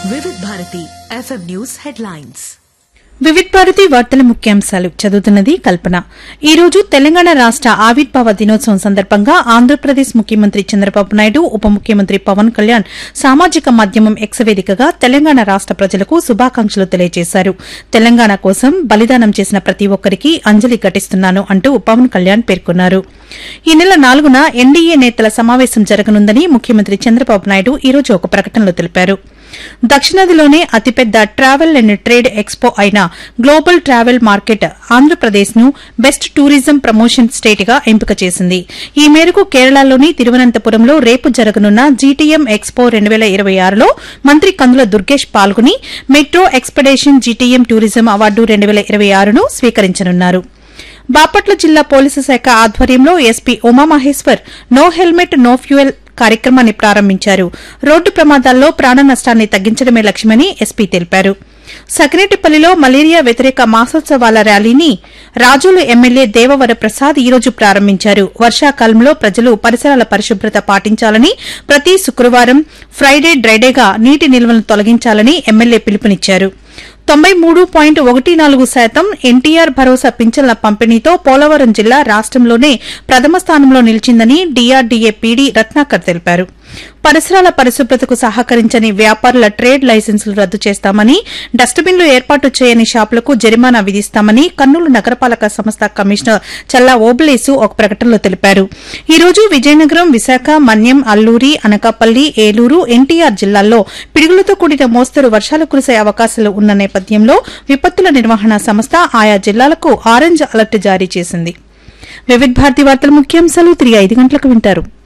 Vividh Bharati FM news headlines Vividh Bharati వార్తల ముఖ్యాంశాలు చదువుతున్నది కల్పన ఈ రోజు తెలంగాణ రాష్ట ఆవిర్భావ దినోత్సవం సందర్భంగా ఆంధ్రప్రదేశ్ ముఖ్యమంత్రి చంద్రబాబు నాయుడు ఉప ముఖ్యమంత్రి పవన్ కళ్యాణ్ సామాజిక మాధ్యమం ఎక్స్ వేదికగా తెలంగాణ రాష్ట ప్రజలకు శుభాకాంక్షలు తెలియజేశారు తెలంగాణ కోసం బలిదానం చేసిన ప్రతి ఒక్కరికి అంజలి ఘటిస్తున్నాను అంటూ పవన్ కళ్యాణ్ పేర్కొన్నారు ఈ నెల నాలుగున ఎన్డీఏ నేతల సమావేశం జరగనుందని ముఖ్యమంత్రి చంద్రబాబు నాయుడు ఈ రోజు ఒక ప్రకటనలో తెలిపారు దక్షిణాదిలోనే అతిపెద్ద ట్రావెల్ అండ్ ట్రేడ్ ఎక్స్పో అయిన గ్లోబల్ ట్రావెల్ మార్కెట్ ఆంధ్రప్రదేశ్ ను బెస్ట్ టూరిజం ప్రమోషన్ స్టేట్ గా ఎంపిక చేసింది ఈ మేరకు కేరళలోని తిరువనంతపురంలో రేపు జరగనున్న జీటీఎం ఎక్స్పో రెండు వేల ఇరవై ఆరులో మంత్రి కందుల దుర్గేష్ పాల్గొని metro expedition GTM tourism award రెండు వేల ఇరవై ఆరును స్వీకరించనున్నారు బాపట్ల జిల్లా పోలీసు శాఖ ఆధ్వర్యంలో SP Umamaheshwar no helmet no fuel కార్యక్రమాన్ని ప్రారంభించారు రోడ్డు ప్రమాదాల్లో ప్రాణ నష్టాన్ని తగ్గించడమే లక్ష్యమని ఎస్పీ తెలిపారు సకినేటిపల్లిలో మలేరియా వ్యతిరేక మాసోత్సవాల ర్యాలీని రాజోలు ఎమ్మెల్యే దేవవర ప్రసాద్ ఈ రోజు ప్రారంభించారు వర్షాకాలంలో ప్రజలు పరిసరాల పరిశుభ్రత పాటించాలని ప్రతి శుక్రవారం ఫ్రైడే డ్రైడేగా నీటి నిల్వలను తొలగించాలని ఎమ్మెల్యే పిలుపునిచ్చారు తొంభై మూడు పాయింట్ ఒకటి నాలుగు శాతం ఎన్టీఆర్ భరోసా పింఛన్ల పంపిణీతో పోలవరం జిల్లా రాష్టంలోనే ప్రథమ స్థానంలో నిలిచిందని డీఆర్డీఏ పీడీ రత్నాకర్ తెలిపారు పరిసరాల పరిశుభ్రతకు సహకరించని వ్యాపారుల ట్రేడ్ లైసెన్సులు రద్దు చేస్తామని డస్ట్బిన్లు ఏర్పాటు చేయని షాపులకు జరిమానా విధిస్తామని కర్నూలు నగరపాలక సంస్థ కమిషనర్ చల్లా ఓబులేసు ఒక ప్రకటనలో తెలిపారు ఈ రోజు విజయనగరం విశాఖ మన్యం అల్లూరి అనకాపల్లి ఏలూరు ఎన్టీఆర్ జిల్లాల్లో పిడుగులతో కూడిన మోస్తరు వర్షాలు కురిసే అవకాశాలు ఉన్న నేపథ్యంలో విపత్తుల నిర్వహణ సంస్థ ఆయా జిల్లాలకు ఆరెంజ్ అలర్ట్ జారీ చేసింది వివిధ భారతి వార్తల ముఖ్యాంశాలు తిరిగి ఐదు గంటలకు వింటారు